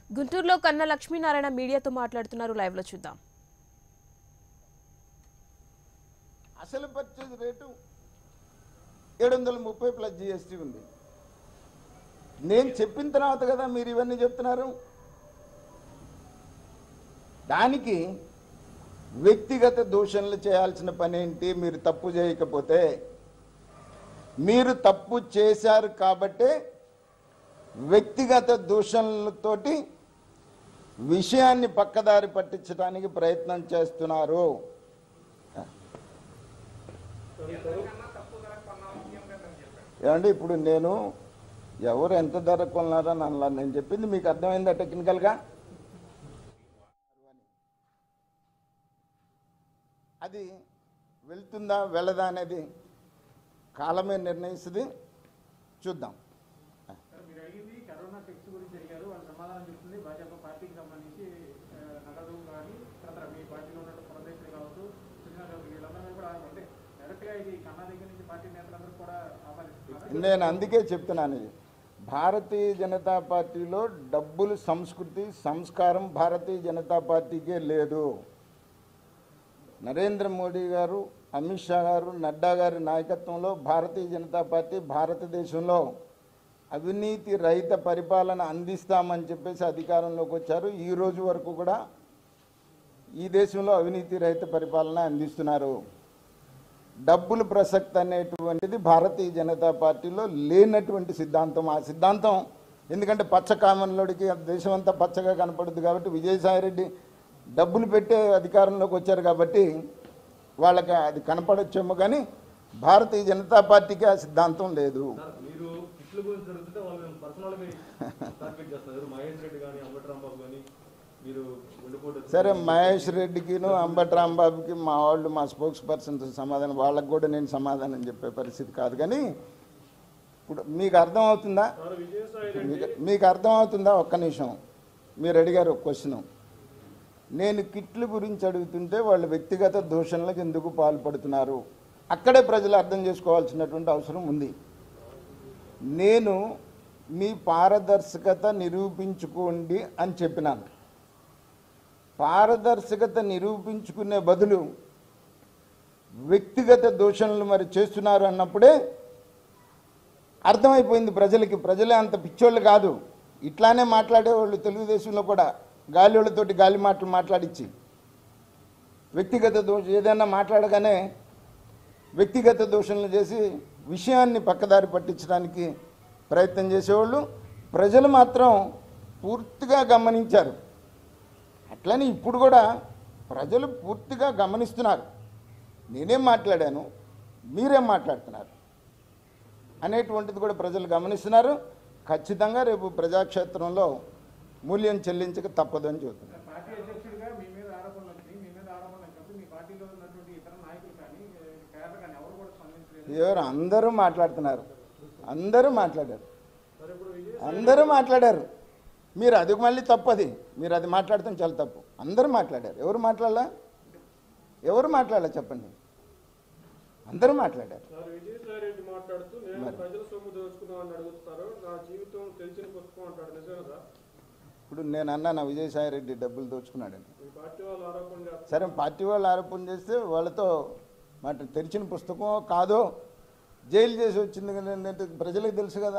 గుంటూరులో కన్న లక్ష్మీనారాయణ మీడియాతో మాట్లాడుతున్నారు లైవ్ లో చూద్దాం అసలు పర్చేజ్ రేటు ఏడు వందల ముప్పై ప్లస్ జిఎస్టీ ఉంది నేను చెప్పిన తర్వాత కదా మీరు ఇవన్నీ చెప్తున్నారు దానికి వ్యక్తిగత దూషణలు చేయాల్సిన పని ఏంటి మీరు తప్పు చేయకపోతే మీరు తప్పు చేశారు కాబట్టే వ్యక్తిగత దూషణలతోటి విషయాన్ని పక్కదారి పట్టించడానికి ప్రయత్నం చేస్తున్నారు ఏమండి ఇప్పుడు నేను ఎవరు ఎంత ధర కొన్నారో అని అనలా నేను చెప్పింది మీకు అర్థమైందా టెక్నికల్గా అది వెళ్తుందా వెళ్ళదా అనేది కాలమే నిర్ణయిస్తుంది చూద్దాం సార్ మీరు అడిగింది కరోనా టెక్స్ట్ గురించి అడిగారు వాళ్ళు సమాధానం చెప్తుంది భాజపా పార్టీకి సంబంధించి ఆ, నగదు కానీ తర్వాత మీ పార్టీలో ఉన్న ప్రదేశాలు కావచ్చు కృష్ణ గారు వీళ్ళందరూ కూడా అంటే డైరెక్ట్గా ఇది కన్నా దగ్గర నుంచి పార్టీ నేతలందరూ కూడా ఆహ్వానిస్తున్నారు నేను అందుకే చెప్తున్నాను ఇది భారతీయ జనతా పార్టీలో డబ్బులు సంస్కృతి సంస్కారం భారతీయ జనతా పార్టీకే లేదు నరేంద్ర మోడీ గారు అమిత్ షా గారు నడ్డా గారి నాయకత్వంలో భారతీయ జనతా పార్టీ భారతదేశంలో అవినీతి రహిత పరిపాలన అందిస్తామని చెప్పేసి అధికారంలోకి వచ్చారు ఈ రోజు వరకు కూడా ఈ దేశంలో అవినీతి రహిత పరిపాలన అందిస్తున్నారు డబ్బులు ప్రసక్తి అనేటువంటిది భారతీయ జనతా పార్టీలో లేనటువంటి సిద్ధాంతం ఆ సిద్ధాంతం ఎందుకంటే పచ్చ కామన్లోడికి దేశం అంతా పచ్చగా కనపడుద్ది కాబట్టి విజయసాయిరెడ్డి డబ్బులు పెట్టే అధికారంలోకి వచ్చారు కాబట్టి వాళ్ళకి అది కనపడొచ్చేమో కానీ భారతీయ జనతా పార్టీకి ఆ సిద్ధాంతం లేదు సార్, మీరు కిట్ల గురించి జరుగుతుంటే వాళ్ళు పర్సనల్ గా టార్గెట్ చేస్తున్నారు మహేష్ రెడ్డి కానీ అంబటి రాంబాబు కానీ మీరు ఉండిపోతే సరే మహేష్ రెడ్డికిను అంబటి రాంబాబుకి మా వాళ్ళు మా స్పోక్స్ పర్సన్ సమాధానం వాళ్ళకి కూడా నేను సమాధానం చెప్పే పరిస్థితి కాదు కానీ ఇప్పుడు మీకు అర్థం అవుతుందా సార్ విజయసాయి మీకు మీకు అర్థమవుతుందా ఒక్క నిమిషం మీరు అడిగారు ఒక క్వశ్చన్ నేను కిట్ల గురించి అడుగుతుంటే వాళ్ళు వ్యక్తిగత దూషణలకు ఎందుకు పాల్పడుతున్నారు అక్కడే ప్రజలు అర్థం చేసుకోవాల్సినటువంటి అవసరం ఉంది నేను మీ పారదర్శకత నిరూపించుకోండి అని చెప్పినాను పారదర్శకత నిరూపించుకునే బదులు వ్యక్తిగత దూషణలు మరి చేస్తున్నారు అన్నప్పుడే అర్థమైపోయింది ప్రజలకి ప్రజలే అంత పిచ్చోళ్ళు కాదు ఇట్లానే మాట్లాడేవాళ్ళు తెలుగుదేశంలో కూడా గాలిళ్ళతోటి గాలి మాటలు మాట్లాడించి వ్యక్తిగత దోష ఏదైనా మాట్లాడగానే వ్యక్తిగత దూషణలు చేసి విషయాన్ని పక్కదారి పట్టించడానికి ప్రయత్నం చేసేవాళ్ళు ప్రజలు మాత్రం పూర్తిగా గమనించారు అట్లని ఇప్పుడు కూడా ప్రజలు పూర్తిగా గమనిస్తున్నారు నేనేం మాట్లాడాను మీరేం మాట్లాడుతున్నారు అనేటువంటిది కూడా ప్రజలు గమనిస్తున్నారు ఖచ్చితంగా రేపు ప్రజాక్షేత్రంలో మూల్యం చెల్లించక తప్పదని చెబుతున్నారు పార్టీ అధ్యక్షుడిగా మీ మీద ఆరోపణలు వచ్చినాయి మీ మీద ఆరోపణలు వచ్చినప్పుడు మీ పార్టీలో ఉన్నటువంటి ఇతర నాయకులు కానీ కేరళ కానీ ఎవరు కూడా స్పందించలేదు ఎవరు అందరూ మాట్లాడుతున్నారు అందరూ మాట్లాడారు సార్ ఇప్పుడు విజయ్ అందరూ మాట్లాడారు మీరు అది మళ్ళీ తప్పది మీరు అది మాట్లాడటం చాలా తప్పు అందరూ మాట్లాడారు ఎవరు మాట్లాడాలా ఎవరు మాట్లాడాలి చెప్పండి అందరూ మాట్లాడారు సార్ విజయసాయి రెడ్డి మాట్లాడుతూ నేను ప్రజల సొమ్ము దోచుకున్నామని అడుగుతారు నా జీవితం తెలిసిన పుస్తకం అంటాడు నిజమే సార్ ఇప్పుడు నేను అన్నాను విజయసాయి రెడ్డి డబ్బులు దోచుకున్నాడని మీ పార్టీ వాళ్ళు ఆరోపణ చేస్తారు సరే పార్టీ వాళ్ళు ఆరోపణ చేస్తే వాళ్ళతో మాట తెరిచిన పుస్తకం కాదో జైలు చేసి వచ్చింది కదా ఏంటంటే ప్రజలకు తెలుసు కదా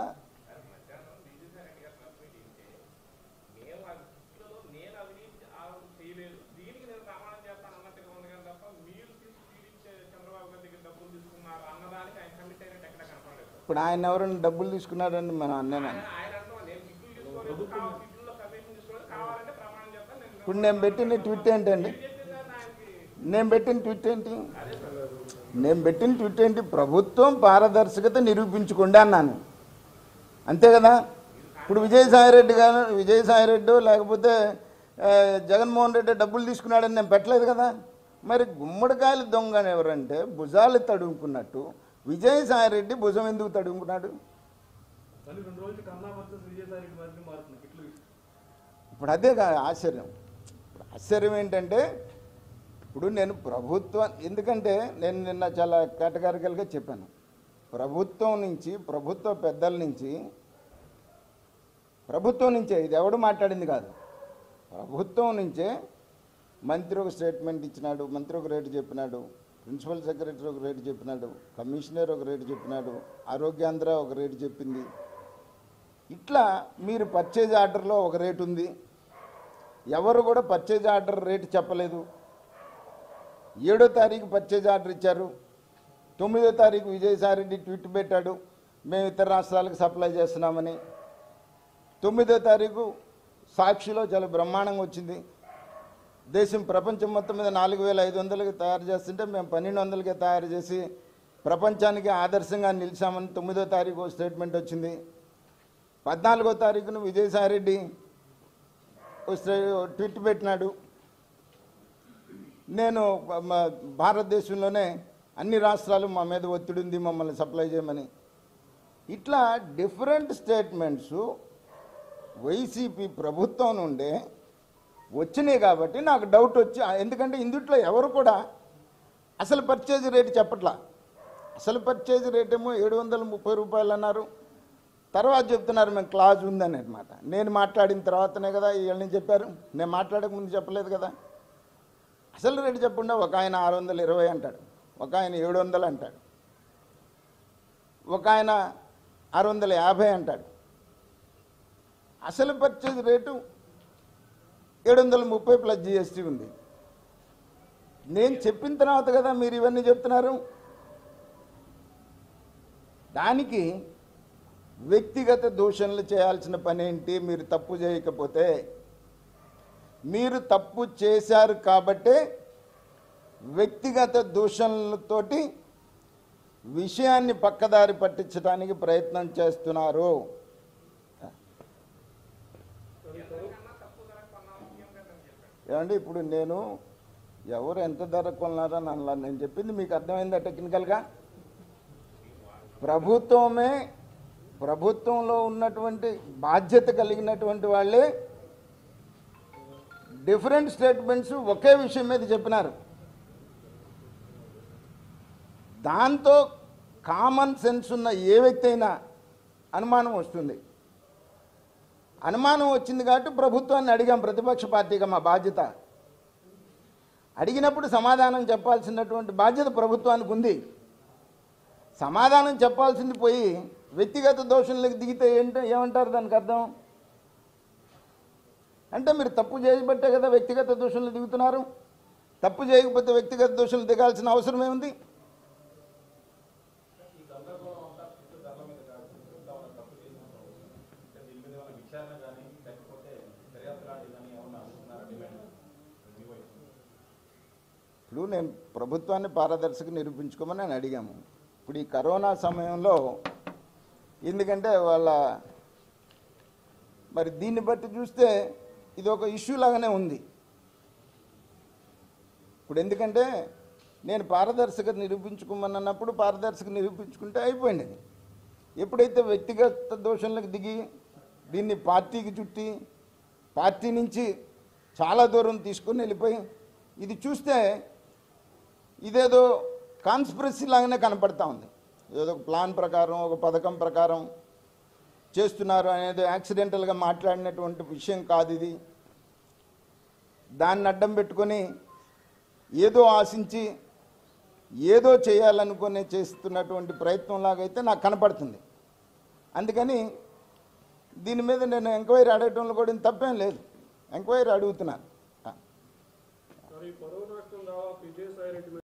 నేను అభివృద్ధిలో నేను అవినీతి ఆరోపణ చేయలేదు దీనికి నేను ప్రమాణం చేస్తాను అన్నట్టుగా ఉంది కానీ తప్ప మీరు తీసి పీడించే చంద్రబాబు గారి దగ్గర డబ్బులు తీసుకున్నారు అన్నదానికి ఆయన కమిట్ అయినట్టు ఎక్కడ కనపడలేదు ఇప్పుడు ఆయన ఎవరైనా డబ్బులు తీసుకున్నాడని మనం అన్నాను ఆయన ఆయన అంటున్నాం నేను కిట్లు తీసుకోలేదు కావాలి కిట్లో కమిషన్ తీసుకోలేదు కావాలంటే ప్రమాణం చేస్తాను నేను ఇప్పుడు నేను పెట్టిన ట్విట్ ఏంటండి చెప్పిన దాన్ని ఆయనకి నేను పెట్టిన ట్విట్ ఏంటి నేను పెట్టిన ట్విట్ ఏంటి ప్రభుత్వం పారదర్శకత నిరూపించుకోండి అన్నాను అంతే కదా ఇప్పుడు విజయసాయిరెడ్డి గారు విజయసాయిరెడ్డి లేకపోతే ఆ, జగన్మోహన్ రెడ్డి డబ్బులు తీసుకున్నాడని నేను పెట్టలేదు కదా మరి గుమ్మడికాయలు దొంగని ఎవరంటే భుజాలు తడుముకున్నట్టు విజయసాయిరెడ్డి భుజం ఎందుకు తడుముకున్నాడు మళ్ళీ రెండు రోజులు కన్నా వర్సెస్ విజయసాయి రెడ్డి మధ్య మారుతుంది కిట్లు ఇప్పుడు అదే కాదు ఆశ్చర్యం ఇప్పుడు ఆశ్చర్యం ఏంటంటే ఇప్పుడు నేను ప్రభుత్వం ఎందుకంటే నేను నిన్న చాలా కేటగారికల్గా చెప్పాను ప్రభుత్వం నుంచి ప్రభుత్వ పెద్దల నుంచి ప్రభుత్వం నుంచే ఇది ఎవడు మాట్లాడింది కాదు ప్రభుత్వం నుంచే మంత్రి ఒక స్టేట్మెంట్ ఇచ్చినాడు మంత్రి ఒక రేటు చెప్పినాడు ప్రిన్సిపల్ సెక్రటరీ ఒక రేటు చెప్పినాడు కమిషనర్ ఒక రేటు చెప్పినాడు ఆరోగ్యాంధ్ర ఒక రేటు చెప్పింది ఇట్లా మీరు పర్చేజ్ ఆర్డర్లో ఒక రేటు ఉంది ఎవరు కూడా పర్చేజ్ ఆర్డర్ రేటు చెప్పలేదు ఏడో తారీఖు పర్చేజ్ ఆర్డర్ ఇచ్చారు తొమ్మిదో తారీఖు విజయసాయిరెడ్డి ట్వీట్ పెట్టాడు మేము ఇతర రాష్ట్రాలకు సప్లై చేస్తున్నామని తొమ్మిదో తారీఖు సాక్షిలో చాలా బ్రహ్మాండంగా వచ్చింది దేశం ప్రపంచం మొత్తం మీద నాలుగు వేల ఐదు వందలకి తయారు చేస్తుంటే మేము పన్నెండు వందలకే తయారు చేసి ప్రపంచానికి ఆదర్శంగా నిలిచామని తొమ్మిదో తారీఖు ఓ స్టేట్మెంట్ వచ్చింది పద్నాలుగో తారీఖున విజయసాయిరెడ్డి ఓ స్టే- ఓ ట్వీట్ పెట్టినాడు నేను మ- భారతదేశంలోనే అన్ని రాష్ట్రాలు మా మీద ఒత్తిడి ఉంది మమ్మల్ని సప్లై చేయమని ఇట్లా డిఫరెంట్ స్టేట్మెంట్స్ వైసీపీ ప్రభుత్వం నుండే వచ్చినాయి కాబట్టి నాకు డౌట్ వచ్చి ఎందుకంటే ఇందుట్లో ఎవరు కూడా అసలు పర్చేజ్ రేటు చెప్పట్లా అసలు పర్చేజ్ రేట్ ఏమో ఏడు వందల ముప్పై రూపాయలు అన్నారు తర్వాత చెప్తున్నారు మేము క్లాజ్ ఉందని అనమాట నేను మాట్లాడిన తర్వాతనే కదా వీళ్ళని చెప్పారు నేను మాట్లాడక ముందు చెప్పలేదు కదా అసలు రేటు చెప్పకుండా ఒక ఆయన ఆరు వందల ఇరవై అంటాడు ఒక ఆయన ఏడు వందలు అంటాడు ఒక ఆయన ఆరు వందల యాభై అంటాడు అసలు పర్చేజ్ రేటు ఏడు వందల ముప్పై ప్లస్ జిఎస్టీ ఉంది నేను చెప్పిన తర్వాత కదా మీరు ఇవన్నీ చెప్తున్నారు దానికి వ్యక్తిగత దూషణలు చేయాల్సిన పని ఏంటి మీరు తప్పు చేయకపోతే మీరు తప్పు చేశారు కాబట్టే వ్యక్తిగత దూషణలతోటి విషయాన్ని పక్కదారి పట్టించడానికి ప్రయత్నం చేస్తున్నారు ఏమండి ఇప్పుడు నేను ఎవరు ఎంత ధర కొన్నారని అలా నేను చెప్పింది మీకు అర్థమైందా టెక్నికల్గా ప్రభుత్వమే ప్రభుత్వంలో ఉన్నటువంటి బాధ్యత కలిగినటువంటి వాళ్ళే డిఫరెంట్ స్టేట్మెంట్స్ ఒకే విషయం మీద చెప్పినారు దాంతో కామన్ సెన్స్ ఉన్న ఏ వ్యక్తి అయినా అనుమానం వస్తుంది అనుమానం వచ్చింది కాబట్టి ప్రభుత్వాన్ని అడిగాం ప్రతిపక్ష పార్టీగా మా బాధ్యత అడిగినప్పుడు సమాధానం చెప్పాల్సినటువంటి బాధ్యత ప్రభుత్వానికి ఉంది సమాధానం చెప్పాల్సింది పోయి వ్యక్తిగత దోషులకు దిగితే ఏంటో ఏమంటారు దానికి అర్థం అంటే మీరు తప్పు చేయబట్టే కదా వ్యక్తిగత దోషులు దిగుతున్నారు తప్పు చేయకపోతే వ్యక్తిగత దోషులు దిగాల్సిన అవసరం ఏముంది ఈ గందరగోళం అంతా చుట్టూ ధరల మీద కాదు ఇంకా ఉన్న తప్పు చేసిన అంటే దీని మీద ఏమైనా విచారణ కానీ లేకపోతే దర్యాప్తు లాంటివి కానీ ఏమన్నా అనుకున్నారా డిమాండ్ మీ వైపు ఇప్పుడు నేను ప్రభుత్వాన్ని పారదర్శక నిరూపించుకోమని నేను అడిగాము ఇప్పుడు ఈ కరోనా సమయంలో ఎందుకంటే వాళ్ళ మరి దీన్ని బట్టి చూస్తే ఇది ఒక ఇష్యూ లాగానే ఉంది ఇప్పుడు ఎందుకంటే నేను పారదర్శక నిరూపించుకోమన్నప్పుడు పారదర్శక నిరూపించుకుంటే అయిపోయింది అది ఎప్పుడైతే వ్యక్తిగత దోషంలకు దిగి దీన్ని పార్టీకి చుట్టి పార్టీ నుంచి చాలా దూరం తీసుకొని వెళ్ళిపోయి ఇది చూస్తే ఇదేదో కాన్స్పిరసీ లాగానే కనపడతా ఉంది ఏదో ఒక ప్లాన్ ప్రకారం ఒక పథకం ప్రకారం చేస్తున్నారు అనేది యాక్సిడెంటల్గా మాట్లాడినటువంటి విషయం కాదు ఇది దాన్ని అడ్డం పెట్టుకొని ఏదో ఆశించి ఏదో చేయాలనుకునే చేస్తున్నటువంటి ప్రయత్నం లాగైతే నాకు కనపడుతుంది అందుకని దీని మీద నేను ఎంక్వైరీ అడగటంలో కూడా ఇంత తప్పేం లేదు ఎంక్వైరీ అడుగుతున్నాను మరి పరువు నష్టం దాదాపు విజయసాయి రెడ్డి